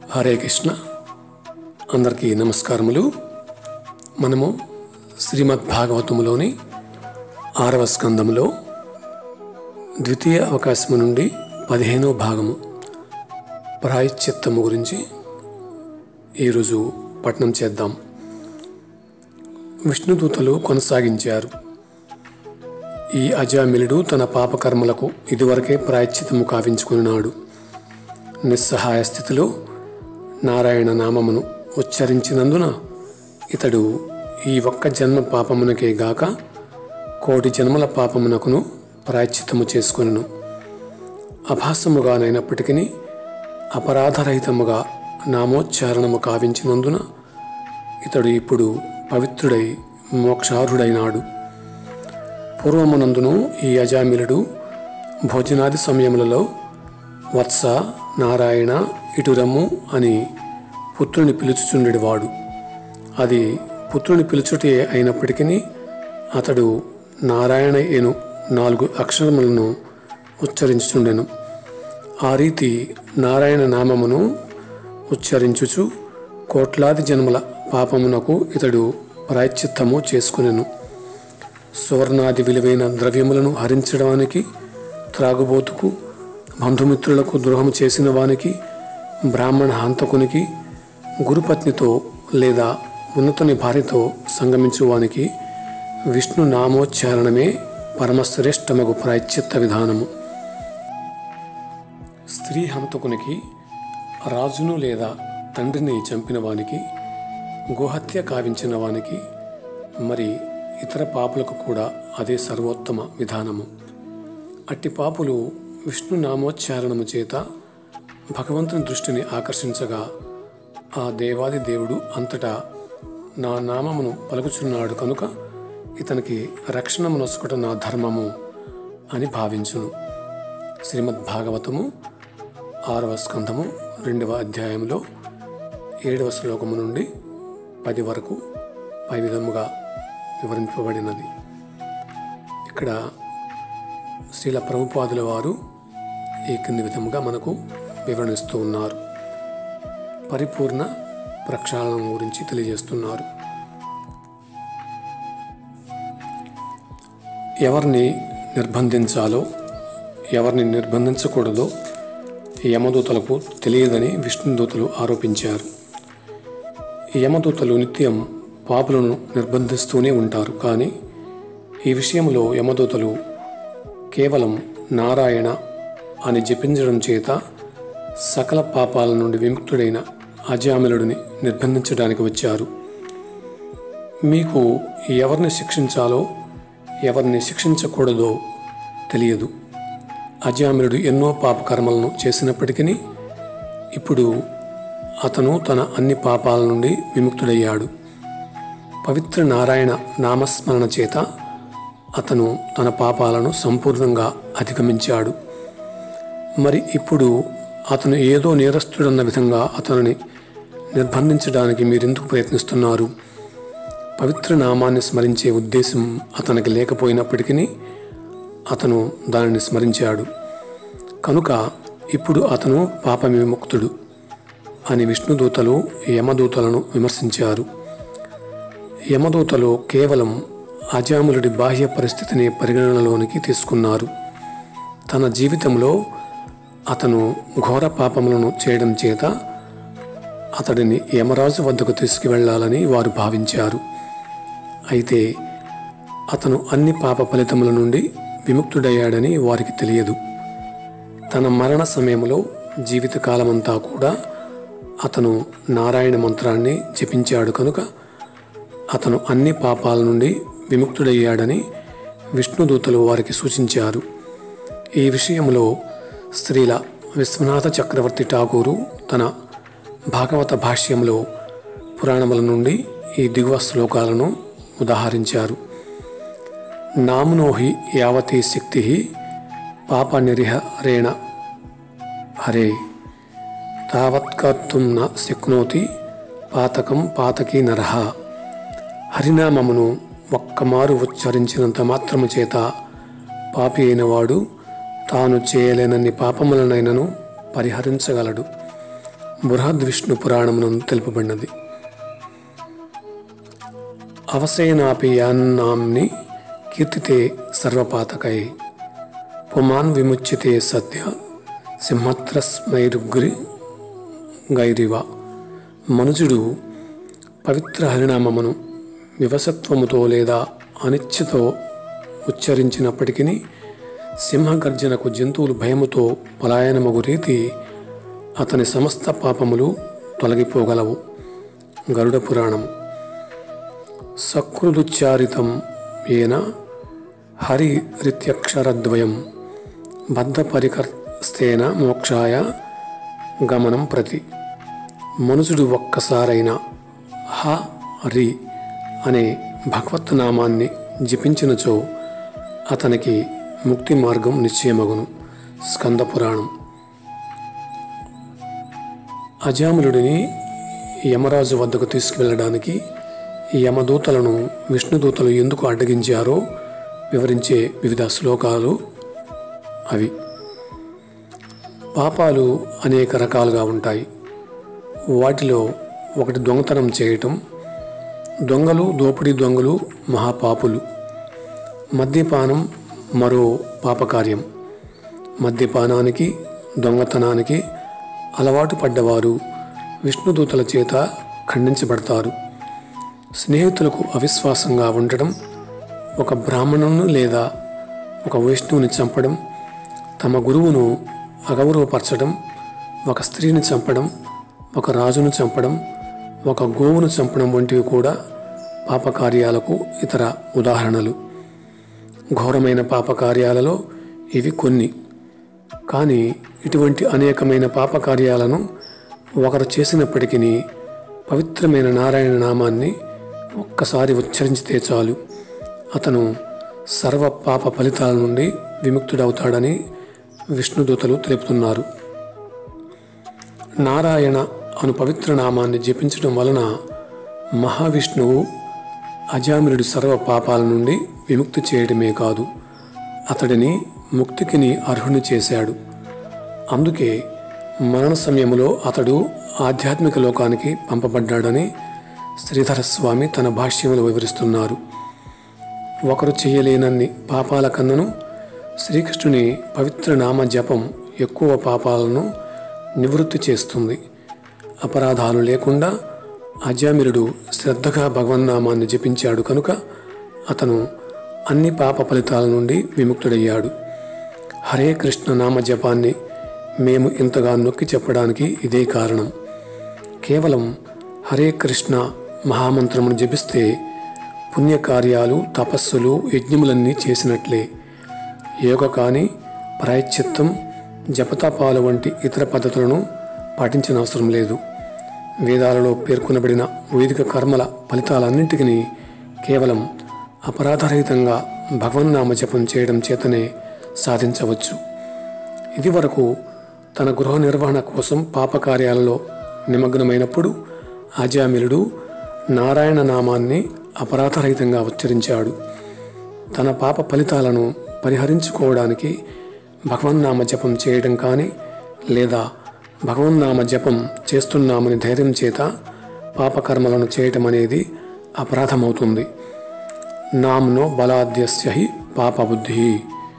హరే కృష్ణ అందరికీ నమస్కారములు మనము శ్రీమద్ భాగవతములోని ఆరవ స్కందములో ద్వితీయ అవకాశము నుండి పదిహేనో భాగము ప్రాయశ్చిత్తము గురించి ఈరోజు పఠనం చేద్దాం విష్ణుదూతలు కొనసాగించారు ఈ అజామిలుడు తన పాపకర్మలకు ఇదివరకే ప్రాయశ్చిత్తము కావించుకున్నాడు నిస్సహాయ స్థితిలో నారాయణ నామమును ఉచ్చరించినందున ఇతడు ఈ ఒక్క జన్మ పాపమునకే గాక కోటి జన్మల పాపమునకును ప్రాయశ్చిత్తము చేసుకొనను అభాసముగానైనప్పటికీ అపరాధరహితముగా నామోచ్చారణము కావించినందున ఇతడు ఇప్పుడు పవిత్రుడై మోక్షార్హుడైనాడు పూర్వమునందును ఈ అజామిలుడు భోజనాది సమయములలో వత్స నారాయణ ఇటురమ్ము అని పుత్రుని పిలుచుచుండెడివాడు అది పుత్రుని పిలుచుటే అయినప్పటికీ అతడు నారాయణ ఎను నాలుగు అక్షరములను ఉచ్చరించుచుండెను ఆ రీతి నారాయణ నామమును ఉచ్చరించుచు కోట్లాది జన్మల పాపమునకు ఇతడు ప్రాయశ్చిత్తము చేసుకునెను సువర్ణాది విలువైన ద్రవ్యములను హరించడానికి త్రాగుబోతుకు బంధుమిత్రులకు ద్రోహం చేసిన వానికి బ్రాహ్మణ హంతకునికి గురుపత్నితో లేదా ఉన్నతుని భార్యతో సంగమించువానికి విష్ణు నామోచ్చారణమే పరమశ్రేష్టమగు ప్రాయశ్చిత్త విధానము స్త్రీ హంతకునికి రాజును లేదా తండ్రిని చంపిన వానికి గోహత్య కావించిన వానికి మరి ఇతర పాపులకు కూడా అదే సర్వోత్తమ విధానము అట్టి పాపులు విష్ణు నామోచ్చారణము చేత భగవంతుని దృష్టిని ఆకర్షించగా ఆ దేవాది దేవుడు అంతటా నా నామమును పలుకుచున్నాడు కనుక ఇతనికి రక్షణ నొసుకుట నా ధర్మము అని భావించును శ్రీమద్ భాగవతము ఆరవ స్కంధము రెండవ అధ్యాయంలో ఏడవ శ్లోకము నుండి పది వరకు పై విధముగా వివరింపబడినది ఇక్కడ శ్రీల ప్రభుపాదుల వారు ఈ కింది విధముగా మనకు వివరణిస్తూ ఉన్నారు పరిపూర్ణ ప్రక్షాళనం గురించి తెలియజేస్తున్నారు ఎవరిని నిర్బంధించాలో ఎవరిని నిర్బంధించకూడదో యమదూతలకు తెలియదని విష్ణుదూతలు ఆరోపించారు యమదూతలు నిత్యం పాపులను నిర్బంధిస్తూనే ఉంటారు కానీ ఈ విషయంలో యమదూతలు కేవలం నారాయణ అని జపించడం చేత సకల పాపాల నుండి విముక్తుడైన అజామిలుడిని నిర్బంధించడానికి వచ్చారు మీకు ఎవరిని శిక్షించాలో ఎవరిని శిక్షించకూడదో తెలియదు అజామిలుడు ఎన్నో పాపకర్మలను చేసినప్పటికీ ఇప్పుడు అతను తన అన్ని పాపాల నుండి విముక్తుడయ్యాడు పవిత్ర నారాయణ నామస్మరణ చేత అతను తన పాపాలను సంపూర్ణంగా అధిగమించాడు మరి ఇప్పుడు అతను ఏదో నేరస్తుడన్న విధంగా అతనిని నిర్బంధించడానికి మీరెందుకు ప్రయత్నిస్తున్నారు పవిత్ర నామాన్ని స్మరించే ఉద్దేశం అతనికి లేకపోయినప్పటికీ అతను దానిని స్మరించాడు కనుక ఇప్పుడు అతను పాప విముక్తుడు అని విష్ణుదూతలు యమదూతలను విమర్శించారు యమదూతలు కేవలం అజాములుడి బాహ్య పరిస్థితిని పరిగణనలోనికి తీసుకున్నారు తన జీవితంలో అతను ఘోర పాపములను చేయడం చేత అతడిని యమరాజు వద్దకు తీసుకువెళ్లాలని వారు భావించారు అయితే అతను అన్ని పాప ఫలితముల నుండి విముక్తుడయ్యాడని వారికి తెలియదు తన మరణ సమయంలో జీవితకాలమంతా కూడా అతను నారాయణ మంత్రాన్ని జపించాడు కనుక అతను అన్ని పాపాల నుండి విముక్తుడయ్యాడని విష్ణుదూతలు వారికి సూచించారు ఈ విషయంలో స్త్రీల విశ్వనాథ చక్రవర్తి ఠాగూరు తన భాగవత భాష్యంలో పురాణముల నుండి ఈ దిగువ శ్లోకాలను ఉదాహరించారు నామునోహి యావతీ శక్తి పాప నిరిహరేణ హరే తావత్కర్తుం న శక్నోతి పాతకం పాతకీ నరహ హరినామమును ఒక్కమారు ఉచ్చరించినంత మాత్రము చేత పాపి అయినవాడు తాను చేయలేనన్ని పాపములనైనను పరిహరించగలడు బృహద్ విష్ణు పురాణమునందు తెలుపబడినది అవసేనాపి యాన్నాంని కీర్తితే సర్వపాతకై పుమాన్ విముచ్యతే సత్య సింహత్రస్మైరుగ్రి గైరివ మనుజుడు పవిత్ర హరినామమును వివసత్వముతో లేదా అనిచ్ఛతో ఉచ్చరించినప్పటికీ సింహగర్జనకు జంతువులు భయముతో పలాయనమగు రీతి అతని సమస్త పాపములు తొలగిపోగలవు గరుడ పురాణము సకృదుచ్చారితం ఏన హరి రిత్యక్షరద్వయం బద్ధపరికర్స్తేన మోక్షాయ గమనం ప్రతి మనుషుడు ఒక్కసారైన హ రి అనే భగవత్ నామాన్ని జపించినచో అతనికి ముక్తి మార్గం నిశ్చయమగును స్కంద పురాణం అజాములుడిని యమరాజు వద్దకు తీసుకువెళ్ళడానికి యమదూతలను విష్ణుదూతలు ఎందుకు అడ్డగించారో వివరించే వివిధ శ్లోకాలు అవి పాపాలు అనేక రకాలుగా ఉంటాయి వాటిలో ఒకటి దొంగతనం చేయటం దొంగలు దోపిడీ దొంగలు మహాపాపులు మద్యపానం మరో పాపకార్యం మద్యపానానికి దొంగతనానికి అలవాటు పడ్డవారు విష్ణుదూతల చేత ఖండించబడతారు స్నేహితులకు అవిశ్వాసంగా ఉండడం ఒక బ్రాహ్మణును లేదా ఒక వైష్ణవుని చంపడం తమ గురువును అగౌరవపరచడం ఒక స్త్రీని చంపడం ఒక రాజును చంపడం ఒక గోవును చంపడం వంటివి కూడా పాపకార్యాలకు ఇతర ఉదాహరణలు ఘోరమైన పాపకార్యాలలో ఇవి కొన్ని కానీ ఇటువంటి అనేకమైన పాపకార్యాలను ఒకరు చేసినప్పటికీ పవిత్రమైన నారాయణ నామాన్ని ఒక్కసారి ఉచ్చరించితే చాలు అతను సర్వ పాప ఫలితాల నుండి విముక్తుడవుతాడని విష్ణుదూతలు తెలుపుతున్నారు నారాయణ అను పవిత్ర నామాన్ని జపించడం వలన మహావిష్ణువు అజామిరుడి సర్వ పాపాల నుండి విముక్తి చేయడమే కాదు అతడిని ముక్తికిని అర్హుని చేశాడు అందుకే మరణ సమయంలో అతడు ఆధ్యాత్మిక లోకానికి పంపబడ్డాడని శ్రీధర స్వామి తన భాష్యంలో వివరిస్తున్నారు ఒకరు చేయలేనన్ని పాపాల కన్నను శ్రీకృష్ణుని పవిత్ర నామ జపం ఎక్కువ పాపాలను నివృత్తి చేస్తుంది అపరాధాలు లేకుండా అజామిరుడు శ్రద్ధగా భగవన్నామాన్ని జపించాడు కనుక అతను అన్ని పాప ఫలితాల నుండి విముక్తుడయ్యాడు హరే కృష్ణ నామ జపాన్ని మేము ఇంతగా నొక్కి చెప్పడానికి ఇదే కారణం కేవలం హరే కృష్ణ మహామంత్రమును జపిస్తే పుణ్యకార్యాలు తపస్సులు యజ్ఞములన్నీ చేసినట్లే యోగ కాని ప్రాయశ్చిత్తం జపతపాలు వంటి ఇతర పద్ధతులను పాటించిన అవసరం లేదు వేదాలలో పేర్కొనబడిన వైదిక కర్మల ఫలితాలన్నింటికి కేవలం అపరాధరహితంగా భగవన్నామ జపం చేయడం చేతనే సాధించవచ్చు ఇదివరకు తన గృహ నిర్వహణ కోసం పాపకార్యాలలో నిమగ్నమైనప్పుడు ఆజామిలుడు నారాయణ నామాన్ని అపరాధరహితంగా ఉచ్చరించాడు తన పాప ఫలితాలను పరిహరించుకోవడానికి భగవన్నామ జపం చేయడం కానీ లేదా భగవన్నామ జపం చేస్తున్నామని ధైర్యం చేత పాపకర్మలను చేయటం అనేది అపరాధమవుతుంది నామ్నో బలాద్యస్య హి పాపబుద్ధి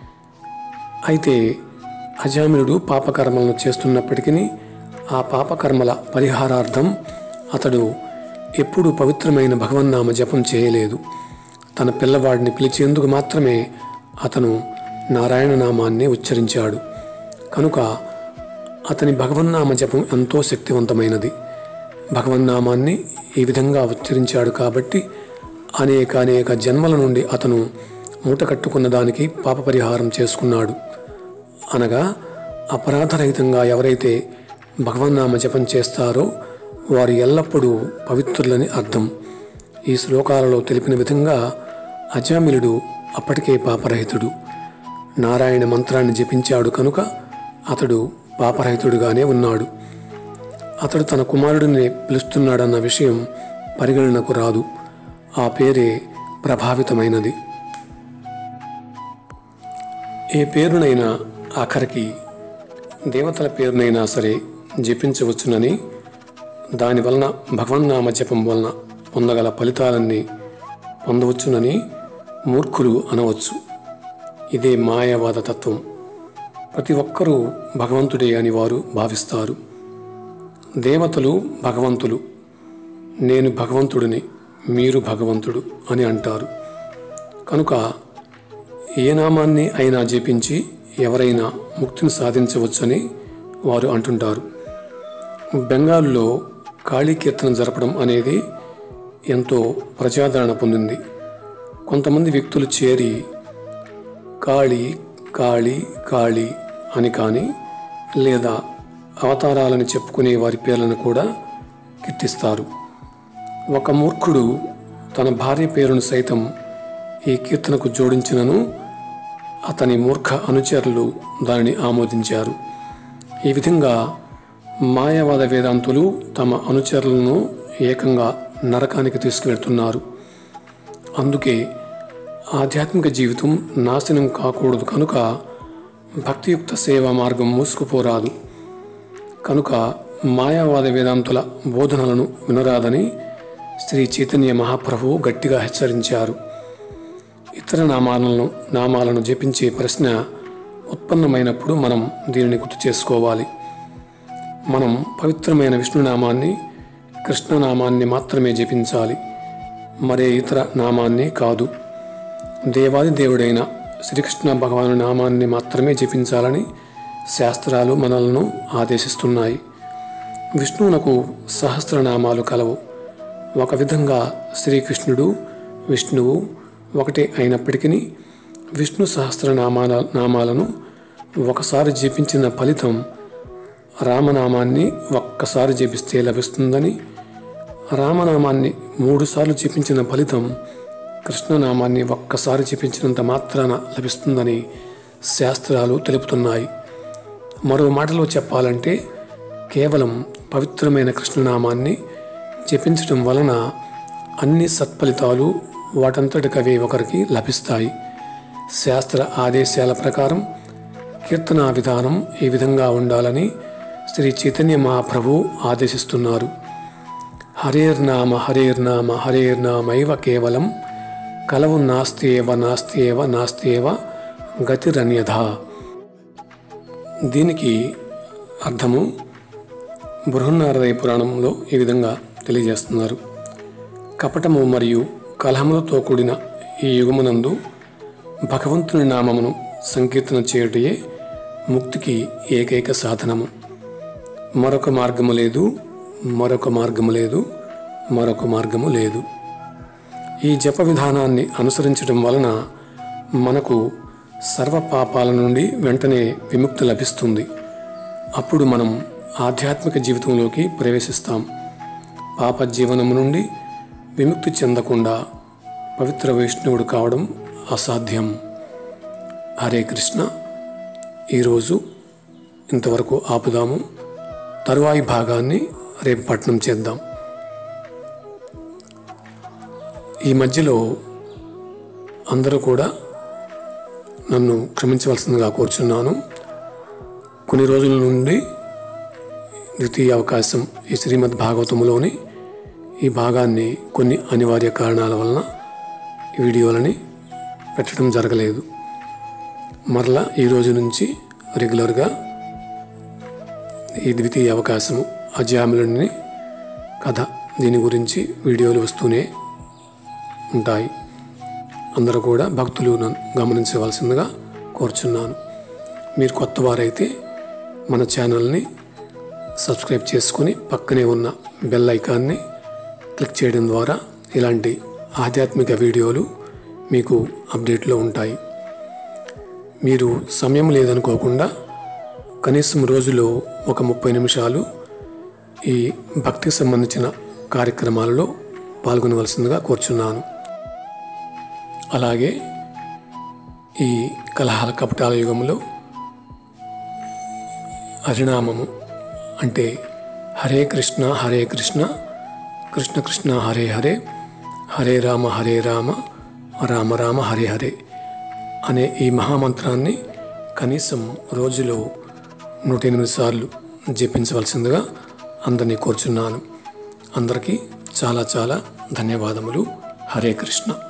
అయితే అజామినుడు పాపకర్మలను చేస్తున్నప్పటికీ ఆ పాపకర్మల పరిహారార్థం అతడు ఎప్పుడూ పవిత్రమైన భగవన్నామ జపం చేయలేదు తన పిల్లవాడిని పిలిచేందుకు మాత్రమే అతను నారాయణ నామాన్ని ఉచ్చరించాడు కనుక అతని భగవన్నామ జపం ఎంతో శక్తివంతమైనది భగవన్నామాన్ని ఈ విధంగా ఉచ్చరించాడు కాబట్టి అనేక అనేక జన్మల నుండి అతను మూట కట్టుకున్న దానికి పాప పరిహారం చేసుకున్నాడు అనగా అపరాధరహితంగా ఎవరైతే భగవన్నామ జపం చేస్తారో వారు ఎల్లప్పుడూ పవిత్రులని అర్థం ఈ శ్లోకాలలో తెలిపిన విధంగా అజామిలుడు అప్పటికే పాపరహితుడు నారాయణ మంత్రాన్ని జపించాడు కనుక అతడు పాపరహితుడుగానే ఉన్నాడు అతడు తన కుమారుడిని పిలుస్తున్నాడన్న విషయం పరిగణనకు రాదు ఆ పేరే ప్రభావితమైనది ఏ పేరునైనా ఆఖరికి దేవతల పేరునైనా సరే జపించవచ్చునని దాని వలన భగవన్నామ జపం వలన పొందగల ఫలితాలన్నీ పొందవచ్చునని మూర్ఖులు అనవచ్చు ఇదే మాయావాద తత్వం ప్రతి ఒక్కరూ భగవంతుడే అని వారు భావిస్తారు దేవతలు భగవంతులు నేను భగవంతుడిని మీరు భగవంతుడు అని అంటారు కనుక ఏ నామాన్ని అయినా జపించి ఎవరైనా ముక్తిని సాధించవచ్చని వారు అంటుంటారు బెంగాల్లో కాళీ కీర్తన జరపడం అనేది ఎంతో ప్రజాదరణ పొందింది కొంతమంది వ్యక్తులు చేరి కాళీ కాళీ కాళీ అని కానీ లేదా అవతారాలని చెప్పుకునే వారి పేర్లను కూడా కీర్తిస్తారు ఒక మూర్ఖుడు తన భార్య పేరును సైతం ఈ కీర్తనకు జోడించినను అతని మూర్ఖ అనుచరులు దానిని ఆమోదించారు ఈ విధంగా మాయావాద వేదాంతులు తమ అనుచరులను ఏకంగా నరకానికి తీసుకువెళ్తున్నారు అందుకే ఆధ్యాత్మిక జీవితం నాశనం కాకూడదు కనుక భక్తియుక్త సేవా మార్గం మూసుకుపోరాదు కనుక మాయావాద వేదాంతుల బోధనలను వినరాదని శ్రీ చైతన్య మహాప్రభువు గట్టిగా హెచ్చరించారు ఇతర నామాలను నామాలను జపించే ప్రశ్న ఉత్పన్నమైనప్పుడు మనం దీనిని గుర్తు చేసుకోవాలి మనం పవిత్రమైన విష్ణునామాన్ని కృష్ణనామాన్ని మాత్రమే జపించాలి మరే ఇతర నామాన్ని కాదు దేవాది దేవుడైన శ్రీకృష్ణ భగవాను నామాన్ని మాత్రమే జపించాలని శాస్త్రాలు మనలను ఆదేశిస్తున్నాయి విష్ణువునకు సహస్రనామాలు కలవు ఒక విధంగా శ్రీకృష్ణుడు విష్ణువు ఒకటే అయినప్పటికీ విష్ణు సహస్రనామాల నామాలను ఒకసారి జపించిన ఫలితం రామనామాన్ని ఒక్కసారి జపిస్తే లభిస్తుందని రామనామాన్ని మూడుసార్లు జపించిన ఫలితం కృష్ణనామాన్ని ఒక్కసారి జపించినంత మాత్రాన లభిస్తుందని శాస్త్రాలు తెలుపుతున్నాయి మరో మాటలో చెప్పాలంటే కేవలం పవిత్రమైన కృష్ణనామాన్ని జపించడం వలన అన్ని సత్ఫలితాలు వాటంతటికవే ఒకరికి లభిస్తాయి శాస్త్ర ఆదేశాల ప్రకారం కీర్తనా విధానం ఈ విధంగా ఉండాలని శ్రీ చైతన్య మహాప్రభు ఆదేశిస్తున్నారు హరేర్నామ హరేర్నామ హరేర్నామైవ కేవలం కలవు నాస్త్యేవ నాస్త్యేవ నాస్త్యేవ గతిరన్యథ దీనికి అర్థము బృహన్నారదయ పురాణంలో ఈ విధంగా తెలియజేస్తున్నారు కపటము మరియు కలహములతో కూడిన ఈ యుగమునందు భగవంతుని నామమును సంకీర్తన చేయుటయే ముక్తికి ఏకైక సాధనము మరొక మార్గము లేదు మరొక మార్గము లేదు మరొక మార్గము లేదు ఈ జప విధానాన్ని అనుసరించడం వలన మనకు సర్వ పాపాల నుండి వెంటనే విముక్తి లభిస్తుంది అప్పుడు మనం ఆధ్యాత్మిక జీవితంలోకి ప్రవేశిస్తాం పాప జీవనము నుండి విముక్తి చెందకుండా పవిత్ర వైష్ణవుడు కావడం అసాధ్యం హరే కృష్ణ ఈరోజు ఇంతవరకు ఆపుదాము తరువాయి భాగాన్ని రేపు పట్నం చేద్దాం ఈ మధ్యలో అందరూ కూడా నన్ను క్షమించవలసిందిగా కోరుచున్నాను కొన్ని రోజుల నుండి ద్వితీయ అవకాశం ఈ శ్రీమద్ భాగవతంలోని ఈ భాగాన్ని కొన్ని అనివార్య కారణాల వలన ఈ వీడియోలని పెట్టడం జరగలేదు మరలా ఈ రోజు నుంచి రెగ్యులర్గా ఈ ద్వితీయ అవకాశము అజాములని కథ దీని గురించి వీడియోలు వస్తూనే ఉంటాయి అందరూ కూడా భక్తులు నన్ను గమనించవలసిందిగా కోరుచున్నాను మీరు కొత్త వారైతే మన ఛానల్ని సబ్స్క్రైబ్ చేసుకుని పక్కనే ఉన్న బెల్ ఐకాన్ని క్లిక్ చేయడం ద్వారా ఇలాంటి ఆధ్యాత్మిక వీడియోలు మీకు అప్డేట్లో ఉంటాయి మీరు సమయం లేదనుకోకుండా కనీసం రోజులో ఒక ముప్పై నిమిషాలు ఈ భక్తికి సంబంధించిన కార్యక్రమాలలో పాల్గొనవలసిందిగా కోరుచున్నాను అలాగే ఈ కలహాల కపటాల యుగంలో హరినామము అంటే హరే కృష్ణ హరే కృష్ణ కృష్ణ కృష్ణ హరే హరే హరే రామ హరే రామ రామ రామ హరే హరే అనే ఈ మహామంత్రాన్ని కనీసం రోజులో నూట ఎనిమిది సార్లు జపించవలసిందిగా అందరినీ కోరుచున్నాను అందరికీ చాలా చాలా ధన్యవాదములు హరే కృష్ణ